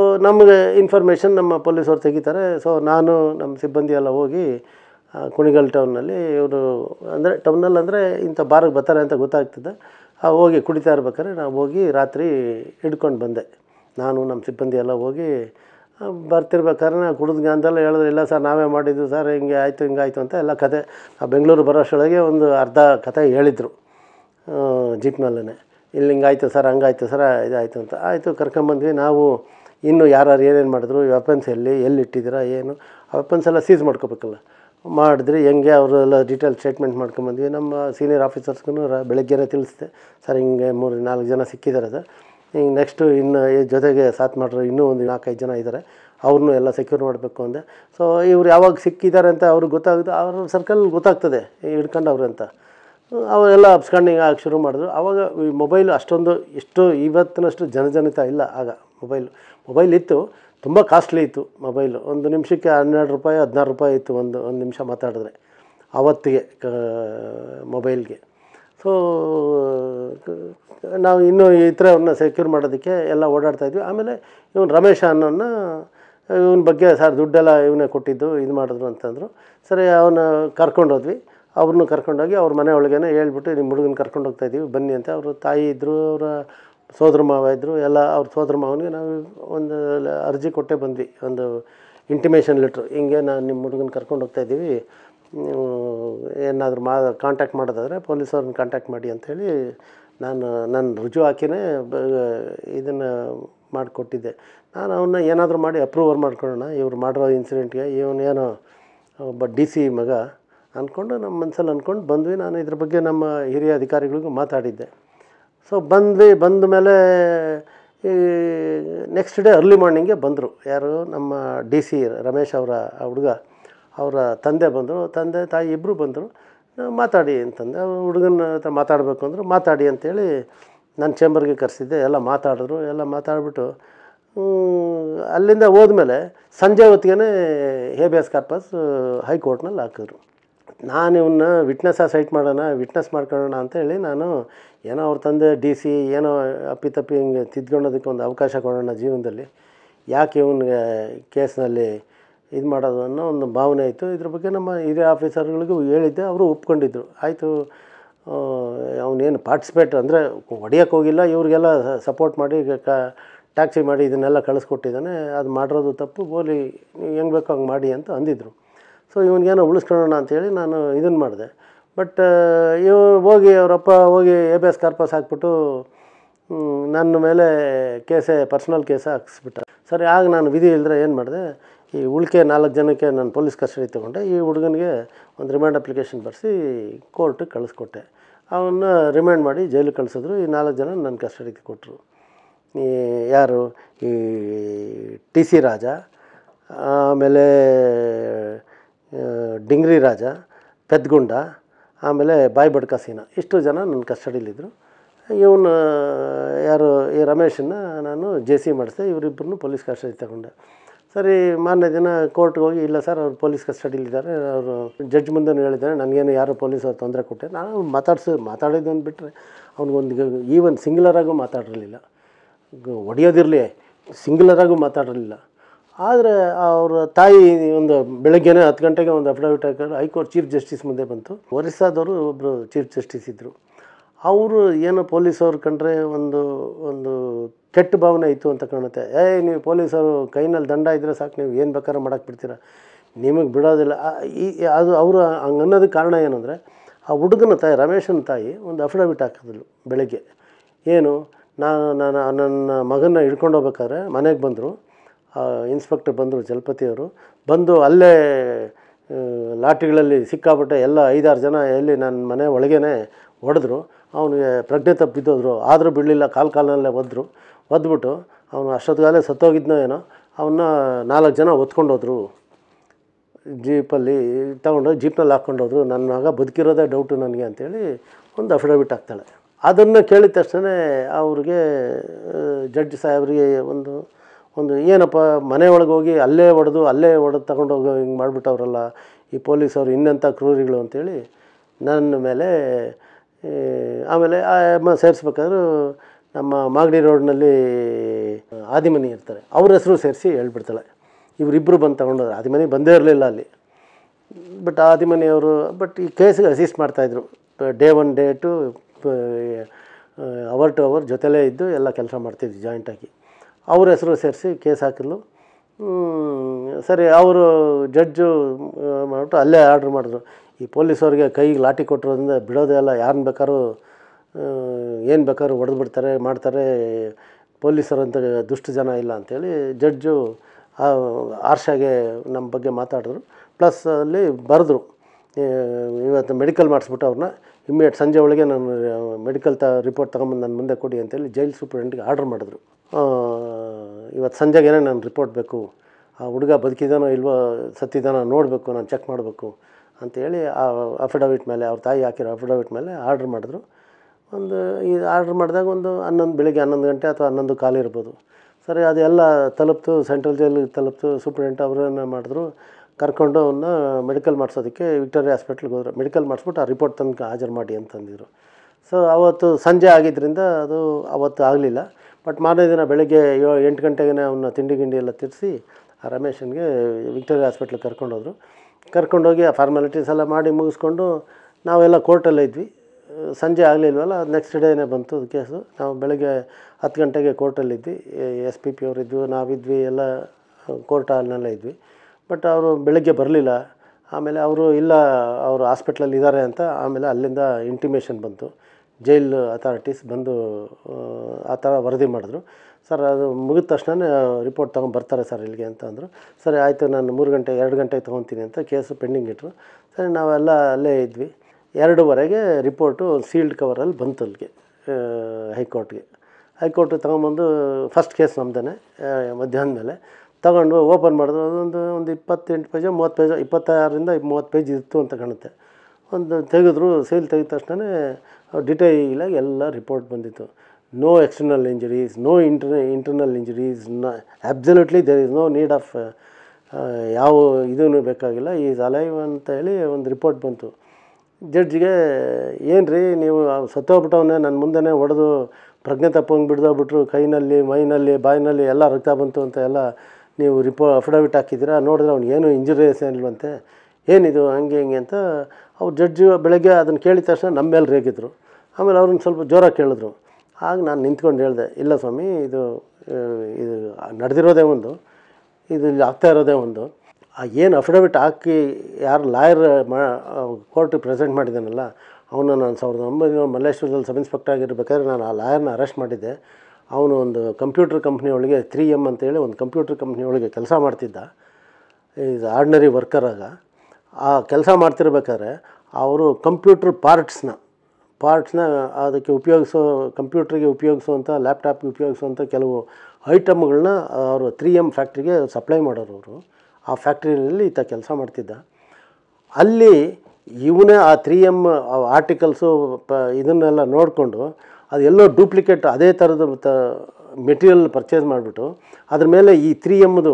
ನಮಗೆ ಇನ್ಫಾರ್ಮೇಷನ್ ನಮ್ಮ ಪೊಲೀಸವ್ರು ತೆಗಿತಾರೆ ಸೊ ನಾನು ನಮ್ಮ ಸಿಬ್ಬಂದಿ ಎಲ್ಲ ಹೋಗಿ ಆ, ಕುಣಿಗಲ್ ಟೌನಲ್ಲಿ ಇವರು ಅಂದರೆ ಟೌನಲ್ಲಿ ಅಂದರೆ ಇಂಥ ಬಾರಿಗೆ ಬರ್ತಾರೆ ಅಂತ ಗೊತ್ತಾಗ್ತದೆ ಆ ಹೋಗಿ ಕುಡಿತಾ ಇರ್ಬೇಕಾದ್ರೆ ನಾವು ಹೋಗಿ ರಾತ್ರಿ ಹಿಡ್ಕೊಂಡು ಬಂದೆ ನಾನು ನಮ್ಮ ಸಿಬ್ಬಂದಿ ಎಲ್ಲ ಹೋಗಿ ಆ, ಬರ್ತಿರ್ಬೇಕಾದ್ರೆ ನಾ ಕುಡಿದ ಜ್ಞಾನದಲ್ಲ ಹೇಳಿದ್ರೆ ಇಲ್ಲ ಸರ್ ನಾವೇ ಮಾಡಿದ್ದು ಸರ್ ಹಿಂಗೆ ಆಯಿತು ಹಿಂಗಾಯ್ತು ಅಂತ ಎಲ್ಲ ಕತೆ ಆ ಬೆಂಗಳೂರು ಬರೋ ಅಷ್ಟರೊಳಗೆ ಒಂದು ಅರ್ಧ ಕತೆ ಹೇಳಿದರು ಜೀಪ್ನಲ್ಲೇ ಇಲ್ಲಿ ಹಿಂಗಾಯ್ತು ಸರ್ ಹಂಗಾಯ್ತು ಸರ್ ಇದಾಯಿತು ಅಂತ ಆಯಿತು ಕರ್ಕೊಂಬಂದ್ವಿ ನಾವು ಇನ್ನು ಯಾರ್ಯಾರು ಏನೇನು ಮಾಡಿದ್ರು ವೆಪನ್ಸ್ ಎಲ್ಲಿ ಎಲ್ಲಿ ಇಟ್ಟಿದ್ದೀರಾ ಏನು ಆ ವೆಪನ್ಸ್ ಎಲ್ಲ ಸೀಸ್ ಮಾಡ್ಕೋಬೇಕಲ್ಲ ಮಾಡಿದ್ರಿ ಹೆಂಗೆ ಅವರೆಲ್ಲ ಡೀಟೇಲ್ ಸ್ಟೇಟ್ಮೆಂಟ್ ಮಾಡ್ಕೊಂಬಂದ್ವಿ ನಮ್ಮ ಸೀನಿಯರ್ ಆಫೀಸರ್ಸ್ಗೂ ಬೆಳಗ್ಗೆನೇ ತಿಳಿಸ್ದೆ ಸರ್ ಹಿಂಗೆ ಮೂರು ನಾಲ್ಕು ಜನ ಸಿಕ್ಕಿದ್ದಾರೆ ಸರ್ ಹಿಂಗೆ ನೆಕ್ಸ್ಟು ಇನ್ನು ಈ ಜೊತೆಗೆ ಸಾಥ್ ಮಾಡ್ರು ಇನ್ನೂ ಒಂದು ನಾಲ್ಕೈದು ಜನ ಇದ್ದಾರೆ ಅವ್ರನ್ನೂ ಎಲ್ಲ ಸೆಕ್ಯೂರ್ ಮಾಡಬೇಕು ಅಂದೆ ಸೊ ಇವ್ರು ಯಾವಾಗ ಸಿಕ್ಕಿದ್ದಾರೆ ಅಂತ ಅವ್ರಿಗೆ ಗೊತ್ತಾಗುತ್ತೆ ಅವ್ರ ಸರ್ಕಲ್ ಗೊತ್ತಾಗ್ತದೆ ಹಿಡ್ಕೊಂಡವ್ರು ಅಂತ ಅವರೆಲ್ಲ ಅಬ್ಸ್ಕಂಡಿಂಗ್ ಆಗಿ ಶುರು ಮಾಡಿದ್ರು ಆವಾಗ ಈ ಮೊಬೈಲ್ ಅಷ್ಟೊಂದು ಎಷ್ಟು ಇವತ್ತಿನಷ್ಟು ಜನಜನಿತ ಇಲ್ಲ ಆಗ ಮೊಬೈಲ್ ಮೊಬೈಲ್ ಇತ್ತು ತುಂಬ ಕಾಸ್ಟ್ಲಿ ಇತ್ತು ಮೊಬೈಲು ಒಂದು ನಿಮಿಷಕ್ಕೆ ಹನ್ನೆರಡು ರೂಪಾಯಿ ಹದಿನಾರು ರೂಪಾಯಿ ಇತ್ತು ಒಂದು ಒಂದು ನಿಮಿಷ ಮಾತಾಡಿದ್ರೆ ಆವತ್ತಿಗೆ ಕ ಮೊಬೈಲ್ಗೆ ಸೊ ನಾವು ಇನ್ನೂ ಈ ಥರ ಅವ್ರನ್ನ ಸೆಕ್ಯೂರ್ ಮಾಡೋದಕ್ಕೆ ಎಲ್ಲ ಓಡಾಡ್ತಾಯಿದ್ವಿ ಆಮೇಲೆ ಇವನು ರಮೇಶ ಅನ್ನೋನ್ನ ಇವನ ಬಗ್ಗೆ ಸರ್ ದುಡ್ಡೆಲ್ಲ ಇವನೇ ಕೊಟ್ಟಿದ್ದು ಇದು ಮಾಡಿದ್ರು ಅಂತಂದರು ಸರಿ ಅವನ ಕರ್ಕೊಂಡೋದ್ವಿ ಅವ್ರನ್ನೂ ಕರ್ಕೊಂಡೋಗಿ ಅವ್ರ ಮನೆ ಒಳಗೇನೆ ಹೇಳ್ಬಿಟ್ಟು ನಿಮ್ಮ ಹುಡುಗನ ಕರ್ಕೊಂಡು ಹೋಗ್ತಾ ಇದ್ದೀವಿ ಬನ್ನಿ ಅಂತ ಅವರು ತಾಯಿ ಇದ್ದರು ಅವರ ಸೋದರ ಮಾವ ಇದ್ದರು ಎಲ್ಲ ಅವ್ರ ಸೋದರ ಮಾವನಿಗೆ ನಾವು ಒಂದು ಲ- ಅರ್ಜಿ ಕೊಟ್ಟೇ ಬಂದ್ವಿ ಒಂದು ಇಂಟಿಮೇಷನ್ ಲೆಟ್ರು ಹಿಂಗೆ ನಾನು ನಿಮ್ಮ ಹುಡುಗನ ಕರ್ಕೊಂಡು ಹೋಗ್ತಾ ಇದ್ದೀವಿ ನೀವು ಏನಾದರೂ ಮಾ ಕಾಂಟ್ಯಾಕ್ಟ್ ಮಾಡೋದಾದರೆ ಪೊಲೀಸವ್ರನ್ನ ಕಾಂಟ್ಯಾಕ್ಟ್ ಮಾಡಿ ಅಂಥೇಳಿ ನಾನು ನನ್ನ ರುಜು ಹಾಕಿನೇ ಬ ಇದನ್ನು ಮಾಡಿಕೊಟ್ಟಿದ್ದೆ ನಾನು ಅವನ್ನ ಏನಾದರೂ ಮಾಡಿ ಅಪ್ರೂವರ್ ಮಾಡ್ಕೊಳ್ಳೋಣ ಇವ್ರು ಮಾಡಿರೋ ಇನ್ಸಿಡೆಂಟ್ಗೆ ಇವನೇನೋ ಒಬ್ಬ ಡಿ ಸಿ ಮಗ ಅಂದ್ಕೊಂಡು ನಮ್ಮ ಮನಸ್ಸಲ್ಲಿ ಅಂದ್ಕೊಂಡು ಬಂದ್ವಿ ನಾನು ಇದ್ರ ಬಗ್ಗೆ ನಮ್ಮ ಹಿರಿಯ ಅಧಿಕಾರಿಗಳಿಗೂ ಮಾತಾಡಿದ್ದೆ ಸೊ ಬಂದ್ವಿ ಬಂದ ಮೇಲೆ ಈ ನೆಕ್ಸ್ಟ್ ಡೇ ಅರ್ಲಿ ಮಾರ್ನಿಂಗೆ ಬಂದರು ಯಾರು ನಮ್ಮ ಡಿ ಸಿ ರಮೇಶ್ ಅವರ ಹುಡುಗ ಅವರ ತಂದೆ ಬಂದರು ತಂದೆ ತಾಯಿ ಇಬ್ಬರು ಬಂದರು ಮಾತಾಡಿ ಅಂತಂದೆ ಅವ್ರು ಹುಡುಗನ ಹತ್ರ ಮಾತಾಡಬೇಕು ಅಂದರು ಮಾತಾಡಿ ಅಂತೇಳಿ ನನ್ನ ಚೇಂಬರ್ಗೆ ಕರೆಸಿದ್ದೆ ಎಲ್ಲ ಮಾತಾಡಿದ್ರು ಎಲ್ಲ ಮಾತಾಡ್ಬಿಟ್ಟು ಹ್ಮ್, ಅಲ್ಲಿಂದ ಹೋದ್ಮೇಲೆ ಸಂಜೆ ಹೊತ್ತಿಗೆ ಹೇಬಿಯಸ್ ಕಾರ್ಪಸ್ ಹೈಕೋರ್ಟ್ನಲ್ಲಿ ಹಾಕಿದ್ರು ನಾನು ಇವನ್ನ ವಿಟ್ನೆಸ್ ಸೈಟ್ ಮಾಡೋಣ ವಿಟ್ನೆಸ್ ಮಾಡ್ಕೊಳ್ಳೋಣ ಅಂತೇಳಿ ನಾನು ಏನೋ ಅವ್ರ ತಂದೆ ಡಿ ಸಿ ಏನೋ ಅಪ್ಪಿತಪ್ಪಿ ಹಿಂಗೆ ತಿದ್ಕೊಳ್ಳೋದಕ್ಕೆ ಒಂದು ಅವಕಾಶ ಕೊಡೋಣ ಜೀವನದಲ್ಲಿ ಯಾಕೆ ಇವನಿಗೆ ಕೇಸ್ನಲ್ಲಿ ಇದು ಮಾಡೋದು ಅನ್ನೋ ಒಂದು ಭಾವನೆ ಇತ್ತು ಇದ್ರ ಬಗ್ಗೆ ನಮ್ಮ ಹಿರಿಯ ಆಫೀಸರ್ಗಳಿಗೂ ಹೇಳಿದ್ದೆ ಅವರು ಒಪ್ಕೊಂಡಿದ್ರು ಆಯಿತು ಅವನೇನು ಪಾರ್ಟಿಸಿಪೇಟ್ ಅಂದರೆ ಹೊಡಿಯೋಕ್ಕೆ ಹೋಗಿಲ್ಲ ಇವ್ರಿಗೆಲ್ಲ ಸಪೋರ್ಟ್ ಮಾಡಿ ಕ ಟ್ಯಾಕ್ಸಿ ಮಾಡಿ ಇದನ್ನೆಲ್ಲ ಕಳಿಸ್ಕೊಟ್ಟಿದ್ದಾನೆ ಅದು ಮಾಡಿರೋದು ತಪ್ಪು ಬೋಲಿ ನೀವು ಹೆಂಗೆ ಬೇಕೋ ಹಂಗೆ ಮಾಡಿ ಅಂತ ಅಂದಿದ್ರು ಸೊ ಇವನಿಗೇನೋ ಉಳಿಸ್ಕೊಳ್ಳೋಣ ಅಂತೇಳಿ ನಾನು ಇದನ್ನು ಮಾಡಿದೆ ಬಟ್ ಇವ್ ಹೋಗಿ ಅವರಪ್ಪ ಹೋಗಿ ಎ ಬಿ ಎಸ್ ಕಾರ್ಪಸ್ ಹಾಕ್ಬಿಟ್ಟು ಹ್ಮ್, ನನ್ನ ಮೇಲೆ ಕೇಸೆ ಪರ್ಸ್ನಲ್ ಕೇಸ ಹಾಕ್ಸ್ಬಿಟ್ಟ ಸರಿ ಆಗ ನಾನು ವಿಧಿ ಇಲ್ಲದ್ರೆ ಏನು ಮಾಡಿದೆ ಈ ಉಳಿಕೆ ನಾಲ್ಕು ಜನಕ್ಕೆ ನಾನು ಪೊಲೀಸ್ ಕಸ್ಟಡಿ ತೊಗೊಂಡೆ ಈ ಹುಡುಗನಿಗೆ ಒಂದು ರಿಮ್ಯಾಂಡ್ ಅಪ್ಲಿಕೇಶನ್ ಬರೆಸಿ ಕೋರ್ಟಿಗೆ ಕಳಿಸ್ಕೊಟ್ಟೆ ಅವನ್ನ ರಿಮ್ಯಾಂಡ್ ಮಾಡಿ ಜೈಲಿಗೆ ಕಳಿಸಿದ್ರು ಈ ನಾಲ್ಕು ಜನ ನನ್ನ ಕಸ್ಟಡಿಗೆ ಕೊಟ್ಟರು ಈ ಯಾರು ಈ ಟಿ ಸಿ ರಾಜ ಆಮೇಲೆ ಆ, ಡಿಂಗ್ರಿ ರಾಜ ಪೆದ್ಗುಂಡ ಆಮೇಲೆ ಬಾಯ್ ಬಡ್ಕಾಸೀನ ಇಷ್ಟು ಜನ ನನ್ನ ಕಸ್ಟಡಿಲಿದ್ದರು ಇವನು ಯಾರು ಈ ರಮೇಶನ್ನ ನಾನು ಜೆ ಸಿ ಮಾಡಿಸಿದೆ ಇವರಿಬ್ಬರನ್ನು ಪೊಲೀಸ್ ಕಸ್ಟಡಿ ತಗೊಂಡೆ ಸರಿ ಮಾರನೇ ದಿನ ಕೋರ್ಟ್ಗೆ ಹೋಗಿ ಇಲ್ಲ ಸರ್ ಅವ್ರು ಪೊಲೀಸ್ ಕಸ್ಟಡಿಲಿದ್ದಾರೆ ಅವರು ಜಡ್ಜ್ ಮುಂದೆ ಹೇಳಿದ್ದಾರೆ ನನಗೇನು ಯಾರು ಪೊಲೀಸ್ ಅವ್ರು ತೊಂದರೆ ಕೊಟ್ಟೆ ನಾನು ಮಾತಾಡ್ಸಿ ಮಾತಾಡಿದ್ದು ಅಂದ್ಬಿಟ್ರೆ ಅವ್ನಿಗೊಂದು ಈವನ್ ಸಿಂಗ್ಯುಲರಾಗೂ ಮಾತಾಡಿರಲಿಲ್ಲ ಗ- ಹೊಡೆಯೋದಿರಲಿ ಸಿಂಗ್ಯುಲರಾಗೂ ಮಾತಾಡಿರಲಿಲ್ಲ ಆದರೆ ಅವರ ತಾಯಿ ಒಂದು ಬೆಳಗ್ಗೆನೇ ಹತ್ತು ಗಂಟೆಗೆ ಒಂದು ಅಫಿಡವಿಟ್ ಹಾಕಿದ್ರೆ ಹೈಕೋರ್ಟ್ ಚೀಫ್ ಜಸ್ಟಿಸ್ ಮುಂದೆ ಬಂತು ಒರಿಸ್ಸಾದವರು ಒಬ್ಬರು ಚೀಫ್ ಜಸ್ಟಿಸ್ ಇದ್ದರು ಅವರು ಏನೋ ಪೊಲೀಸವ್ರು ಕಂಡ್ರೆ ಒಂದು ಒಂದು ಕೆಟ್ಟ ಭಾವನೆ ಇತ್ತು ಅಂತ ಕಾಣುತ್ತೆ ಏಯ್ ನೀವು ಪೊಲೀಸರು ಕೈನಲ್ಲಿ ದಂಡ ಇದ್ದರೆ ಸಾಕು ನೀವು ಏನು ಬೇಕಾದ್ರೂ ಮಾಡಕ್ಕೆ ಬಿಡ್ತೀರಾ ನಿಮಗೆ ಬಿಡೋದಿಲ್ಲ ಆ, ಈ ಅದು ಅವರು ಹಂಗೆ ಅನ್ನೋದಕ್ಕೆ ಕಾರಣ ಏನಂದರೆ ಆ ಹುಡುಗನ ತಾಯಿ ರಮೇಶನ ತಾಯಿ ಒಂದು ಅಫಿಡವಿಟ್ ಹಾಕಿದ್ಲು ಬೆಳಗ್ಗೆ ಏನು ನಾನು ನಾನು ನನ್ನ ಮಗನ ಹಿಡ್ಕೊಂಡು ಹೋಗ್ಬೇಕಾದ್ರೆ ಮನೆಗೆ ಬಂದರು ಇನ್ಸ್ಪೆಕ್ಟರ್ ಬಂದರು ಜಲಪತಿಯವರು ಬಂದು ಅಲ್ಲೇ ಆ, ಲಾಠಿಗಳಲ್ಲಿ ಸಿಕ್ಕಾಬಿಟ್ಟೆ ಎಲ್ಲ ಐದಾರು ಜನ ಎಲ್ಲಿ ನನ್ನ ಮನೆ ಒಳಗೇನೆ ಹೊಡೆದ್ರು ಅವನಿಗೆ ಪ್ರಜ್ಞೆ ತಪ್ಪಿ ಬಿದ್ದೋದ್ರು ಆದರೂ ಬಿಡಲಿಲ್ಲ ಕಾಲು ಕಾಲನಲ್ಲೇ ಒದ್ರು ಒದ್ಬಿಟ್ಟು ಅವನು ಅಷ್ಟೊತ್ತಿಗಾಲೇ ಸತ್ತೋಗಿದ್ನೋ ಏನೋ ಅವನ್ನ ನಾಲ್ಕು ಜನ ಹೊತ್ಕೊಂಡೋದ್ರು ಜೀಪಲ್ಲಿ ತಗೊಂಡೋಗಿ ಜೀಪ್ನಲ್ಲಿ ಹಾಕ್ಕೊಂಡೋದ್ರು ನನ್ನ ಮಗ ಬದುಕಿರೋದೇ ಡೌಟು ನನಗೆ ಅಂತೇಳಿ ಒಂದು ಅಫಿಡವಿಟ್ ಹಾಕ್ತಾಳೆ ಅದನ್ನು ಕೇಳಿದ ತಕ್ಷಣ ಅವ್ರಿಗೆ ಜಡ್ಜ್ ಸಾಹೇಬ್ರಿಗೆ ಒಂದು ಒಂದು ಏನಪ್ಪ ಮನೆ ಒಳಗೆ ಹೋಗಿ ಅಲ್ಲೇ ಹೊಡೆದು ಅಲ್ಲೇ ಹೊಡೆದು ತಗೊಂಡೋಗಿ ಹಿಂಗೆ ಮಾಡಿಬಿಟ್ಟವ್ರಲ್ಲ ಈ ಪೊಲೀಸವ್ರು ಇನ್ನೆಂಥ ಕ್ರೂರಿಗಳು ಅಂತೇಳಿ ನನ್ನ ಮೇಲೆ ಈ, ಆಮೇಲೆ ಆ ಅಮ್ಮ ಸೇರಿಸ್ಬೇಕಾದ್ರೂ ನಮ್ಮ ಮಾಗಡಿ ರೋಡ್ನಲ್ಲಿ ಆದಿಮನಿ ಇರ್ತಾರೆ ಅವ್ರ ಹೆಸರು ಸೇರಿಸಿ ಹೇಳ್ಬಿಡ್ತಾಳೆ ಇವರಿಬ್ಬರು ಬಂದು ತಗೊಂಡೋದ್ರು ಆದಿಮನಿ ಬಂದೇ ಇರಲಿಲ್ಲ ಅಲ್ಲಿ ಬಟ್ ಆದಿಮನಿಯವರು ಬಟ್ ಈ ಕೇಸಿಗೆ ಅಸಿಸ್ಟ್ ಮಾಡ್ತಾಯಿದ್ರು day one day two hour to hour ಜೊತೆಲೇ ಇದ್ದು ಎಲ್ಲ ಕೆಲಸ ಮಾಡ್ತಿದ್ವಿ ಜಾಯಿಂಟಾಗಿ ಅವ್ರ ಹೆಸರು ಸೇರಿಸಿ ಕೇಸ್ ಹಾಕಿದ್ಲು ಹ್ಮ್, ಸರಿ ಅವರು ಜಡ್ಜು ಮಾಡ್ಬಿಟ್ಟು ಅಲ್ಲೇ ಆರ್ಡ್ರ್ ಮಾಡಿದ್ರು ಈ ಪೊಲೀಸವ್ರಿಗೆ ಕೈಗೆ ಲಾಠಿ ಕೊಟ್ಟಿರೋದ್ರಿಂದ ಬಿಡೋದೇ ಇಲ್ಲ ಯಾರನ್ನ ಬೇಕಾದ್ರೂ ಏನು ಬೇಕಾದ್ರೂ ಹೊಡೆದು ಬಿಡ್ತಾರೆ ಮಾಡ್ತಾರೆ ಪೊಲೀಸರಂತ ದುಷ್ಟು ಜನ ಇಲ್ಲ ಅಂಥೇಳಿ ಜಡ್ಜು ಆರ್ಷಾಗೆ ನಮ್ಮ ಬಗ್ಗೆ ಮಾತಾಡಿದ್ರು ಪ್ಲಸ್ ಅಲ್ಲಿ ಬರೆದ್ರು ಇವತ್ತು ಮೆಡಿಕಲ್ ಮಾಡಿಸ್ಬಿಟ್ಟು ಅವ್ರನ್ನ ಇಮ್ಮಿಡಿಯೇಟ್ ಸಂಜೆ ಒಳಗೆ ನಾನು ಮೆಡಿಕಲ್ ತ ರಿಪೋರ್ಟ್ ತೊಗೊಂಬಂದು ನನ್ನ ಮುಂದೆ ಕೊಡಿ ಅಂತೇಳಿ ಜೈಲ್ ಸೂಪ್ರೆಂಟ್ಗೆ ಆರ್ಡ್ರ್ ಮಾಡಿದ್ರು ಆ, ಇವತ್ತು ಸಂಜೆಗೇ ನಾನು ರಿಪೋರ್ಟ್ ಬೇಕು ಆ ಹುಡುಗ ಬದುಕಿದಾನೋ ಇಲ್ವೋ ಸತ್ತಿದಾನೋ ನೋಡಬೇಕು ನಾನು ಚೆಕ್ ಮಾಡಬೇಕು ಅಂತೇಳಿ ಆ ಅಫಿಡವಿಟ್ ಮೇಲೆ ಅವ್ರ ತಾಯಿ ಹಾಕಿರೋ ಅಫಿಡವಿಟ್ ಮೇಲೆ ಆರ್ಡ್ರ್ ಮಾಡಿದ್ರು ಒಂದು ಈ ಆರ್ಡ್ರ್ ಮಾಡಿದಾಗ ಒಂದು ಹನ್ನೊಂದು ಬೆಳಿಗ್ಗೆ ಹನ್ನೊಂದು ಗಂಟೆ ಅಥವಾ ಹನ್ನೊಂದು ಕಾಲು ಇರ್ಬೋದು ಸರಿ ಅದೆಲ್ಲ ತಲುಪ್ತು ಸೆಂಟ್ರಲ್ ಜೈಲಿಗೆ ತಲುಪ್ತು ಸೂಪ್ರೆಂಟ್ ಅವರನ್ನು ಮಾಡಿದ್ರು ಕರ್ಕೊಂಡು ಅವನ್ನ ಮೆಡಿಕಲ್ ಮಾಡಿಸೋದಕ್ಕೆ ವಿಕ್ಟೋರಿಯಾ ಹಾಸ್ಪಿಟ್ಲಿಗೆ ಹೋದ್ರು ಮೆಡಿಕಲ್ ಮಾಡಿಸ್ಬಿಟ್ಟು ಆ ರಿಪೋರ್ಟ್ ತನಕ ಹಾಜರು ಮಾಡಿ ಅಂತಂದಿದ್ರು ಸೊ ಅವತ್ತು ಸಂಜೆ ಆಗಿದ್ದರಿಂದ ಅದು ಅವತ್ತು ಆಗಲಿಲ್ಲ ಬಟ್ ಮಾರನೇ ದಿನ ಬೆಳಗ್ಗೆ ಏಳು ಎಂಟು ಗಂಟೆಗೆ ಅವನ್ನ ತಿಂಡಿ ಗಿಂಡಿ ಎಲ್ಲ ತಿರ್ಸಿ ಆ ರಮೇಶನ್ಗೆ ವಿಕ್ಟೋರಿಯಾ ಹಾಸ್ಪಿಟ್ಲಿಗೆ ಕರ್ಕೊಂಡೋದ್ರು ಕರ್ಕೊಂಡೋಗಿ ಆ ಫಾರ್ಮಾಲಿಟೀಸ್ ಎಲ್ಲ ಮಾಡಿ ಮುಗಿಸ್ಕೊಂಡು ನಾವೆಲ್ಲ ಕೋರ್ಟಲ್ಲೇ ಇದ್ವಿ ಸಂಜೆ ಆಗಲಿಲ್ವಲ್ಲ ನೆಕ್ಸ್ಟ್ ಡೇನೇ ಬಂತು ಅದು ಕೇಸು ನಾವು ಬೆಳಗ್ಗೆ ಹತ್ತು ಗಂಟೆಗೆ ಕೋರ್ಟಲ್ಲಿದ್ವಿ ಎಸ್ ಪಿ ಪಿ ಅವರಿದ್ವು ನಾವಿದ್ವಿ ಎಲ್ಲ ಕೋರ್ಟ್ ಹಾಲ್ನಲ್ಲೇ ಇದ್ವಿ ಬಟ್ ಅವರು ಬೆಳಗ್ಗೆ ಬರಲಿಲ್ಲ ಆಮೇಲೆ ಅವರು ಇಲ್ಲ ಅವರು ಹಾಸ್ಪಿಟ್ಲಲ್ಲಿ ಇದ್ದಾರೆ ಅಂತ ಆಮೇಲೆ ಅಲ್ಲಿಂದ ಇಂಟಿಮೇಷನ್ ಬಂತು ಜೈಲ್ ಅಥಾರಿಟೀಸ್ ಬಂದು ಆ, ಆ ಥರ ವರದಿ ಮಾಡಿದ್ರು ಸರ್ ಅದು ಮುಗಿದ ತಕ್ಷಣ ರಿಪೋರ್ಟ್ ತೊಗೊಂಡು ಬರ್ತಾರೆ ಸರ್ ಇಲ್ಲಿಗೆ ಅಂತ ಅಂದರು ಸರಿ ಆಯಿತು ನಾನು ಮೂರು ಗಂಟೆ ಎರಡು ಗಂಟೆಗೆ ತೊಗೊತೀನಿ ಅಂತ ಕೇಸು ಪೆಂಡಿಂಗ್ ಇಟ್ಟರು ಸರಿ ನಾವೆಲ್ಲ ಅಲ್ಲೇ ಇದ್ವಿ ಎರಡೂವರೆಗೆ ರಿಪೋರ್ಟು ಸೀಲ್ಡ್ ಕವರಲ್ಲಿ ಬಂತು ಅಲ್ಲಿಗೆ ಹೈಕೋರ್ಟ್ಗೆ ಹೈಕೋರ್ಟ್ ತೊಗೊಂಬಂದು ಫಸ್ಟ್ ಕೇಸ್ ನಮ್ದೇ ಮಧ್ಯಾಹ್ನ ಮೇಲೆ ತಗೊಂಡು ಓಪನ್ ಮಾಡಿದ್ರು ಅದೊಂದು ಒಂದು ಇಪ್ಪತ್ತೆಂಟು ಪೇಜ ಮೂವತ್ತು ಪೇಜ ಇಪ್ಪತ್ತಾರರಿಂದ ಮೂವತ್ತು ಪೇಜ್ ಇತ್ತು ಅಂತ ಕಾಣುತ್ತೆ ಒಂದು ತೆಗೆದ್ರು ಸೀಲ್ ತೆಗೆದ ತಕ್ಷಣ ಡಿಟೈಲಾಗಿ ಎಲ್ಲ ರಿಪೋರ್ಟ್ ಬಂದಿತ್ತು no external injuries no inter internal injuries ನ absolutely there is no need of ಯಾವ ಇದೂ ಬೇಕಾಗಿಲ್ಲ ಈಸ್ ಅಲೈವ್ ಅಂತ ಹೇಳಿ ಒಂದು ರಿಪೋರ್ಟ್ ಬಂತು ಜಡ್ಜಿಗೆ ಏನು ರೀ ನೀವು ಸತ್ತೋಗ್ಬಿಟ್ಟವನ್ನೇ ನನ್ನ ಮುಂದೆನೇ ಹೊಡೆದು ಪ್ರಜ್ಞೆ ತಪ್ಪಂಗೆ ಬಿಡ್ದೋಗ್ಬಿಟ್ರು ಕೈನಲ್ಲಿ ಮೈನಲ್ಲಿ ಬಾಯಿನಲ್ಲಿ ಎಲ್ಲ ರಕ್ತ ಬಂತು ಅಂತ ಎಲ್ಲ ನೀವು ರಿಪೋ ಅಫಿಡವಿಟ್ ಹಾಕಿದ್ದೀರಾ ನೋಡಿದ್ರೆ ಅವ್ನಿಗೆ ಏನು ಇಂಜುರೀಸ್ ಏನಿಲ್ವಂತೆ ಏನಿದು ಹಂಗೆ ಹಿಂಗೆ ಅಂತ ಅವ್ರು ಜಡ್ಜು ಬೆಳಗ್ಗೆ ಅದನ್ನು ಕೇಳಿದ ತಕ್ಷಣ ನಮ್ಮ ಮೇಲೆ ರೇಗಿದ್ರು ಆಮೇಲೆ ಅವ್ರನ್ನ ಸ್ವಲ್ಪ ಜೋರಾಗಿ ಕೇಳಿದ್ರು ಆಗ ನಾನು ನಿಂತ್ಕೊಂಡು ಹೇಳಿದೆ ಇಲ್ಲ ಸ್ವಾಮಿ ಇದು ಆ, ಇದು ನಡೆದಿರೋದೇ ಒಂದು ಇದು ಇಲ್ಲಿ ಆಗ್ತಾ ಇರೋದೇ ಒಂದು ಆ ಏನು ಅಫಿಡವಿಟ್ ಹಾಕಿ ಯಾರು ಲಾಯರ್ ಮಾ ಕೋರ್ಟಿಗೆ ಪ್ರೆಸೆಂಟ್ ಮಾಡಿದ್ದಾನಲ್ಲ ಅವನು ನಾನು ಸಾವಿರದ ಒಂಬೈನೂರ ಮಲ್ಲೇಶ್ವರದಲ್ಲಿ ಸಬ್ ಇನ್ಸ್ಪೆಕ್ಟರ್ ಆಗಿರ್ಬೇಕಾದ್ರೆ ನಾನು ಆ ಲಾಯರ್ನ ಅರೆಸ್ಟ್ ಮಾಡಿದ್ದೆ ಅವನು ಒಂದು ಕಂಪ್ಯೂಟರ್ ಕಂಪ್ನಿ ಒಳಗೆ ತ್ರೀ ಎಮ್ ಅಂತೇಳಿ ಒಂದು ಕಂಪ್ಯೂಟರ್ ಕಂಪ್ನಿ ಒಳಗೆ ಕೆಲಸ ಮಾಡ್ತಿದ್ದ ಈಸ್ ಆರ್ಡಿನರಿ ವರ್ಕರ್ ಆಗ ಆ ಕೆಲಸ ಮಾಡ್ತಿರ್ಬೇಕಾದ್ರೆ ಅವರು ಕಂಪ್ಯೂಟ್ರ್ ಪಾರ್ಟ್ಸ್ನ ಪಾರ್ಟ್ಸ್ನ ಅದಕ್ಕೆ ಉಪಯೋಗಿಸೋ ಕಂಪ್ಯೂಟ್ರಿಗೆ ಉಪಯೋಗಿಸುವಂಥ ಲ್ಯಾಪ್ಟಾಪ್ಗೆ ಉಪಯೋಗಿಸುವಂಥ ಕೆಲವು ಐಟಮ್ಗಳನ್ನ ಅವರು ತ್ರೀ ಎಮ್ ಫ್ಯಾಕ್ಟ್ರಿಗೆ ಸಪ್ಲೈ ಮಾಡೋರು ಅವರು ಆ ಫ್ಯಾಕ್ಟ್ರಿಯಲ್ಲಿ ಈತ ಕೆಲಸ ಮಾಡ್ತಿದ್ದ ಅಲ್ಲಿ ಇವನೇ ಆ ತ್ರೀ ಎಮ್ ಆರ್ಟಿಕಲ್ಸು ಪ ಇದನ್ನೆಲ್ಲ ನೋಡಿಕೊಂಡು ಅದು ಎಲ್ಲೋ ಡೂಪ್ಲಿಕೇಟ್ ಅದೇ ಥರದ ತ ಮೆಟೀರಿಯಲ್ ಪರ್ಚೇಸ್ ಮಾಡಿಬಿಟ್ಟು ಅದ್ರ ಮೇಲೆ ಈ ತ್ರೀ ಎಮ್ದು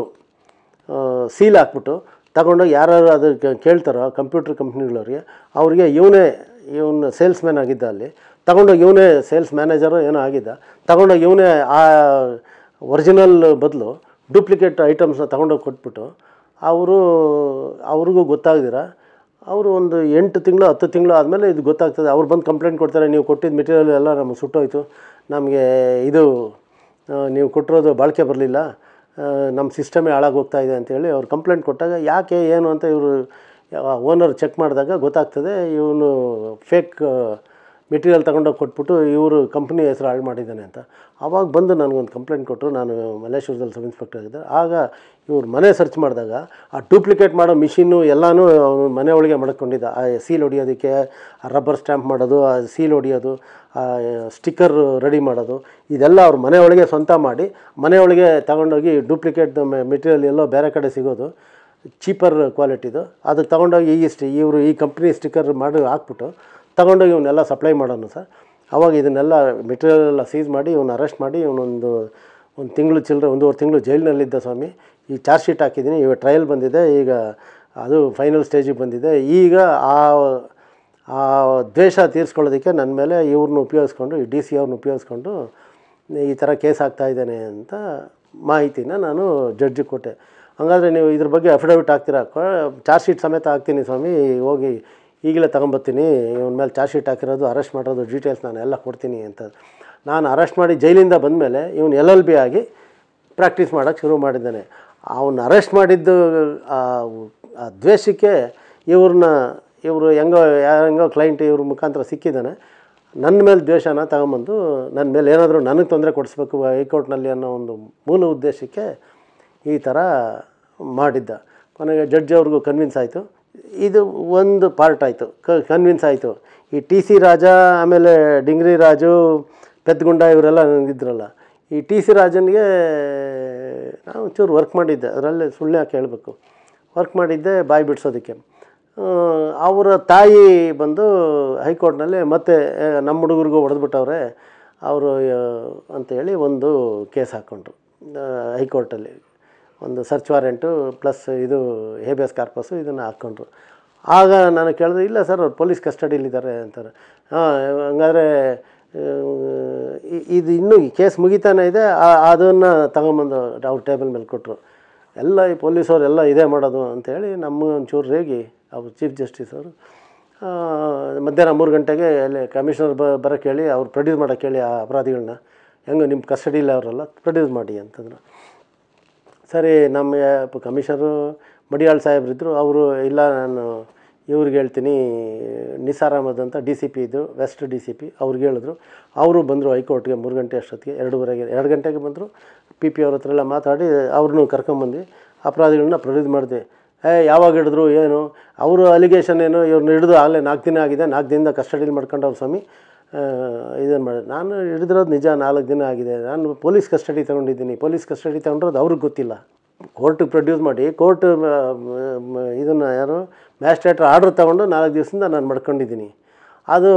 ಸೀಲ್ ಹಾಕ್ಬಿಟ್ಟು ತಗೊಂಡೋಗಿ ಯಾರು ಅದು ಕ- ಕೇಳ್ತಾರೋ ಕಂಪ್ಯೂಟರ್ ಕಂಪ್ನಿಗಳವ್ರಿಗೆ ಅವ್ರಿಗೆ ಇವನೇ ಇವನು ಸೇಲ್ಸ್ ಮ್ಯಾನ್ ಆಗಿದ್ದ ಅಲ್ಲಿ ತಗೊಂಡೋಗಿ ಇವನೇ ಸೇಲ್ಸ್ ಮ್ಯಾನೇಜರು ಏನೋ ಆಗಿದ್ದ ತಗೊಂಡೋಗಿ ಇವನೇ ಆ ಒರಿಜಿನಲ್ ಬದಲು ಡೂಪ್ಲಿಕೇಟ್ ಐಟಮ್ಸ್ನ ತಗೊಂಡೋಗಿ ಕೊಟ್ಬಿಟ್ಟು ಅವರು ಅವ್ರಿಗೂ ಗೊತ್ತಾಗ್ದಿರ ಅವರು ಒಂದು ಎಂಟು ತಿಂಗಳು ಹತ್ತು ತಿಂಗಳು ಆದಮೇಲೆ ಇದು ಗೊತ್ತಾಗ್ತದೆ ಅವ್ರು ಬಂದು ಕಂಪ್ಲೇಂಟ್ ಕೊಡ್ತಾರೆ ನೀವು ಕೊಟ್ಟಿದ್ದ ಮೆಟೀರಿಯಲ್ ಎಲ್ಲ ನಮಗೆ ಸುಟ್ಟೋಯ್ತು ನಮಗೆ ಇದು ಆ, ನೀವು ಕೊಟ್ಟಿರೋದು ಬಾಳಿಕೆ ಬರಲಿಲ್ಲ ನಮ್ಮ ಸಿಸ್ಟಮೇ ಹಾಳಾಗೋಗ್ತಾ ಇದೆ ಅಂತೇಳಿ ಅವ್ರು ಕಂಪ್ಲೇಂಟ್ ಕೊಟ್ಟಾಗ ಯಾಕೆ ಏನು ಅಂತ ಇವರು ಓನರ್ ಚೆಕ್ ಮಾಡಿದಾಗ ಗೊತ್ತಾಗ್ತದೆ ಇವನು ಫೇಕ್ ಮೆಟೀರಿಯಲ್ ತಗೊಂಡೋಗಿ ಕೊಟ್ಬಿಟ್ಟು ಇವರು ಕಂಪ್ನಿ ಹೆಸರು ಹಾಳು ಮಾಡಿದ್ದಾನೆ ಅಂತ ಆವಾಗ ಬಂದು ನನಗೊಂದು ಕಂಪ್ಲೇಂಟ್ ಕೊಟ್ಟರು ನಾನು ಮಲ್ಲೇಶ್ವರದಲ್ಲಿ ಸಬ್ ಇನ್ಸ್ಪೆಕ್ಟರ್ ಆಗಿದ್ದೆ ಆಗ ಇವ್ರು ಮನೆ ಸರ್ಚ್ ಮಾಡಿದಾಗ ಆ ಡೂಪ್ಲಿಕೇಟ್ ಮಾಡೋ ಮಿಷಿನ್ನು ಎಲ್ಲನೂ ಅವ್ನು ಮನೆ ಒಳಗೆ ಮಾಡ್ಕೊಂಡಿದ್ದ ಆ ಸೀಲ್ ಹೊಡಿಯೋದಕ್ಕೆ ಆ ರಬ್ಬರ್ ಸ್ಟ್ಯಾಂಪ್ ಮಾಡೋದು ಆ ಸೀಲ್ ಹೊಡಿಯೋದು ಆ ಸ್ಟಿಕ್ಕರ್ ರೆಡಿ ಮಾಡೋದು ಇದೆಲ್ಲ ಅವ್ರ ಮನೆ ಒಳಗೆ ಸ್ವಂತ ಮಾಡಿ ಮನೆ ಒಳಗೆ ತಗೊಂಡೋಗಿ ಡೂಪ್ಲಿಕೇಟ್ ಮೆಟೀರಿಯಲ್ ಎಲ್ಲೋ ಬೇರೆ ಕಡೆ ಸಿಗೋದು ಚೀಪರ್ ಕ್ವಾಲಿಟಿದು ಅದಕ್ಕೆ ತಗೊಂಡೋಗಿ ಈ ಸ್ಟಿ ಇವರು ಈ ಕಂಪ್ನಿ ಸ್ಟಿಕ್ಕರ್ ಮಾಡಿ ಹಾಕ್ಬಿಟ್ಟು ತಗೊಂಡೋಗಿ ಇವನ್ನೆಲ್ಲ ಸಪ್ಲೈ ಮಾಡೋನು ಸರ್ ಅವಾಗ ಇದನ್ನೆಲ್ಲ ಮೆಟೀರಿಯಲ್ ಎಲ್ಲ ಸೀಸ್ ಮಾಡಿ ಇವನು ಅರೆಸ್ಟ್ ಮಾಡಿ ಇವನೊಂದು ಒಂದು ತಿಂಗಳು ಚಿಲ್ಲರೆ ಒಂದೂವರೆ ತಿಂಗಳು ಜೈಲಿನಲ್ಲಿದ್ದ ಸ್ವಾಮಿ ಈ ಚಾರ್ಜ್ ಶೀಟ್ ಹಾಕಿದ್ದೀನಿ ಇವಾಗ ಟ್ರಯಲ್ ಬಂದಿದೆ ಈಗ ಅದು ಫೈನಲ್ ಸ್ಟೇಜಿಗೆ ಬಂದಿದೆ ಈಗ ಆ ಆ ದ್ವೇಷ ತೀರಿಸ್ಕೊಳ್ಳೋದಕ್ಕೆ ನನ್ನ ಮೇಲೆ ಇವ್ರನ್ನ ಉಪಯೋಗಿಸ್ಕೊಂಡು ಈ ಡಿ ಸಿ ಅವ್ರನ್ನ ಉಪಯೋಗಿಸ್ಕೊಂಡು ಈ ಥರ ಕೇಸ್ ಆಗ್ತಾ ಇದ್ದಾನೆ ಅಂತ ಮಾಹಿತಿನ ನಾನು ಜಡ್ಜಿಗೆ ಕೊಟ್ಟೆ ಹಾಗಾದರೆ ನೀವು ಇದ್ರ ಬಗ್ಗೆ ಅಫಿಡವಿಟ್ ಹಾಕ್ತೀರಾ ಚಾರ್ಜ್ ಶೀಟ್ ಸಮೇತ ಹಾಕ್ತೀನಿ ಸ್ವಾಮಿ ಹೋಗಿ ಈಗಲೇ ತೊಗೊಂಬರ್ತೀನಿ ಇವನ ಮೇಲೆ ಚಾರ್ಜ್ ಶೀಟ್ ಹಾಕಿರೋದು ಅರೆಸ್ಟ್ ಮಾಡೋದು ಡೀಟೇಲ್ಸ್ ನಾನು ಎಲ್ಲ ಕೊಡ್ತೀನಿ ಅಂತ ನಾನು ಅರೆಸ್ಟ್ ಮಾಡಿ ಜೈಲಿಂದ ಬಂದಮೇಲೆ ಇವನು ಎಲ್ ಎಲ್ ಬಿ ಆಗಿ ಪ್ರಾಕ್ಟೀಸ್ ಮಾಡೋಕ್ಕೆ ಶುರು ಮಾಡಿದ್ದಾನೆ ಅವನ್ನ ಅರೆಸ್ಟ್ ಮಾಡಿದ್ದು ಆ ಆ ದ್ವೇಷಕ್ಕೆ ಇವ್ರನ್ನ ಇವರು ಹೆಂಗೋ ಯಾ- ಹೆಂಗೋ ಕ್ಲೈಂಟ್ ಇವ್ರ ಮುಖಾಂತರ ಸಿಕ್ಕಿದ್ದಾನೆ ನನ್ನ ಮೇಲೆ ದ್ವೇಷನ ತಗೊಂಬಂದು ನನ್ನ ಮೇಲೆ ಏನಾದರೂ ನನಗೆ ತೊಂದರೆ ಕೊಡಿಸ್ಬೇಕು ಹೈಕೋರ್ಟ್ನಲ್ಲಿ ಅನ್ನೋ ಒಂದು ಮೂಲ ಉದ್ದೇಶಕ್ಕೆ ಈ ಥರ ಮಾಡಿದ್ದ ಕೊನೆಗೆ ಜಡ್ಜ್ ಅವ್ರಿಗೂ ಕನ್ವಿನ್ಸ್ ಆಯಿತು ಇದು ಒಂದು ಪಾರ್ಟ್ ಆಯಿತು ಕ ಕನ್ವಿನ್ಸ್ ಆಯಿತು ಈ ಟಿ ಸಿ ರಾಜ ಆಮೇಲೆ ಡಿಂಗ್ರಿ ರಾಜು ಪೆದ್ಗುಂಡ ಇವರೆಲ್ಲ ಇದ್ರಲ್ಲ ಈ ಟಿ ಸಿ ರಾಜನಿಗೆ ನಾನು ಒಂಚೂರು ವರ್ಕ್ ಮಾಡಿದ್ದೆ ಅದರಲ್ಲೇ ಸುಳ್ಳು ಯಾಕೆ ಹೇಳಬೇಕು ವರ್ಕ್ ಮಾಡಿದ್ದೆ ಬಾಯಿ ಬಿಡಿಸೋದಕ್ಕೆ ಅವರ ತಾಯಿ ಬಂದು ಹೈಕೋರ್ಟ್ನಲ್ಲಿ ಮತ್ತೆ ಏ, ನಮ್ಮ ಹುಡುಗರಿಗೂ ಹೊಡೆದ್ಬಿಟ್ಟವ್ರೆ ಅವರು ಅಂತೇಳಿ ಒಂದು ಕೇಸ್ ಹಾಕ್ಕೊಂಡ್ರು ಆ, ಹೈಕೋರ್ಟಲ್ಲಿ ಒಂದು ಸರ್ಚ್ ವಾರೆಂಟು ಪ್ಲಸ್ ಇದು ಹೇಬಿಯಸ್ ಕಾರ್ಪಸ್ಸು ಇದನ್ನು ಹಾಕ್ಕೊಂಡ್ರು ಆಗ ನಾನು ಕೇಳಿದೆ ಇಲ್ಲ ಸರ್ ಅವ್ರು ಪೊಲೀಸ್ ಕಸ್ಟಡಿಯಲ್ಲಿದ್ದಾರೆ ಅಂತಾರೆ ಹಾಂ ಹಂಗಾದ್ರೆ ಆ, ಇ- ಇದು ಇನ್ನೂ ಈ ಕೇಸ್ ಮುಗಿತಾನೆ ಇದೆ ಅದನ್ನು ತಗೊಂಬಂದು ಅವ್ರ ಟೇಬಲ್ ಮೇಲೆ ಕೊಟ್ಟರು ಎಲ್ಲ ಈ ಪೊಲೀಸವ್ರು ಎಲ್ಲ ಇದೇ ಮಾಡೋದು ಅಂತೇಳಿ ನಮ್ಮ ಒಂಚೂರು ರೇಗಿ ಅವ್ರು ಚೀಫ್ ಜಸ್ಟಿಸ್ ಅವರು ಆ, ಮಧ್ಯಾಹ್ನ ಮೂರು ಗಂಟೆಗೆ ಅಲ್ಲಿ ಕಮಿಷನರ್ ಬ ಬರೋಕ್ಕೆ ಹೇಳಿ ಅವ್ರು ಪ್ರೊಡ್ಯೂಸ್ ಮಾಡೋಕ್ಕೆ ಹೇಳಿ ಆ ಅಪರಾಧಿಗಳನ್ನ ಹೆಂಗೆ ನಿಮ್ಮ ಕಸ್ಟಡಿಯಲ್ಲಿ ಅವರೆಲ್ಲ ಪ್ರೊಡ್ಯೂಸ್ ಮಾಡಿ ಅಂತಂದ್ರು ಸರಿ ನಮ್ಮ ಕಮಿಷನರು ಮಡಿಯಾಳ್ ಸಾಹೇಬ್ರಿದ್ದರು ಅವರು ಇಲ್ಲ ನಾನು ಇವ್ರಿಗೆ ಹೇಳ್ತೀನಿ ನಿಸಾರ್ ಅಹಮದ್ ಅಂತ ಡಿ ಸಿ ಪಿ ಇದ್ದರು ವೆಸ್ಟ್ ಡಿ ಸಿ ಪಿ ಅವ್ರಿಗೆ ಹೇಳಿದ್ರು ಅವರು ಬಂದರು ಹೈಕೋರ್ಟ್ಗೆ ಮೂರು ಗಂಟೆ ಅಷ್ಟೊತ್ತಿಗೆ ಎರಡೂವರೆಗೆ ಎರಡು ಗಂಟೆಗೆ ಬಂದರು ಪಿ ಪಿ ಅವ್ರ ಹತ್ರ ಎಲ್ಲ ಮಾತಾಡಿ ಅವ್ರನ್ನೂ ಕರ್ಕೊಂಬಂದು ಅಪರಾಧಿಗಳನ್ನ ಪ್ರೊಡ್ಯೂಸ್ ಮಾಡಿದೆ ಏ ಯಾವಾಗ ಹಿಡಿದ್ರು ಏನು ಅವರು ಅಲಿಗೇಷನ್ ಏನು ಇವ್ರನ್ನ ಹಿಡಿದು ಆಗಲೇ ನಾಲ್ಕು ದಿನ ಆಗಿದೆ ನಾಲ್ಕು ದಿನದ ಕಸ್ಟಡಿಲಿ ಮಾಡ್ಕೊಂಡವ್ರು ಸ್ವಾಮಿ ಇದನ್ನು ಮಾಡಿ ನಾನು ಹಿಡಿದಿರೋದು ನಿಜ ನಾಲ್ಕು ದಿನ ಆಗಿದೆ ನಾನು ಪೊಲೀಸ್ ಕಸ್ಟಡಿ ತೊಗೊಂಡಿದ್ದೀನಿ ಪೊಲೀಸ್ ಕಸ್ಟಡಿ ತೊಗೊಂಡಿರೋದು ಅವ್ರಿಗೆ ಗೊತ್ತಿಲ್ಲ ಕೋರ್ಟಿಗೆ ಪ್ರೊಡ್ಯೂಸ್ ಮಾಡಿ ಕೋರ್ಟ್ ಇದನ್ನು ಯಾರು ಮ್ಯಾಜಿಸ್ಟ್ರೇಟ್ರ್ ಆರ್ಡ್ರ್ ತೊಗೊಂಡು ನಾಲ್ಕು ದಿವಸದಿಂದ ನಾನು ಮಾಡ್ಕೊಂಡಿದ್ದೀನಿ ಅದು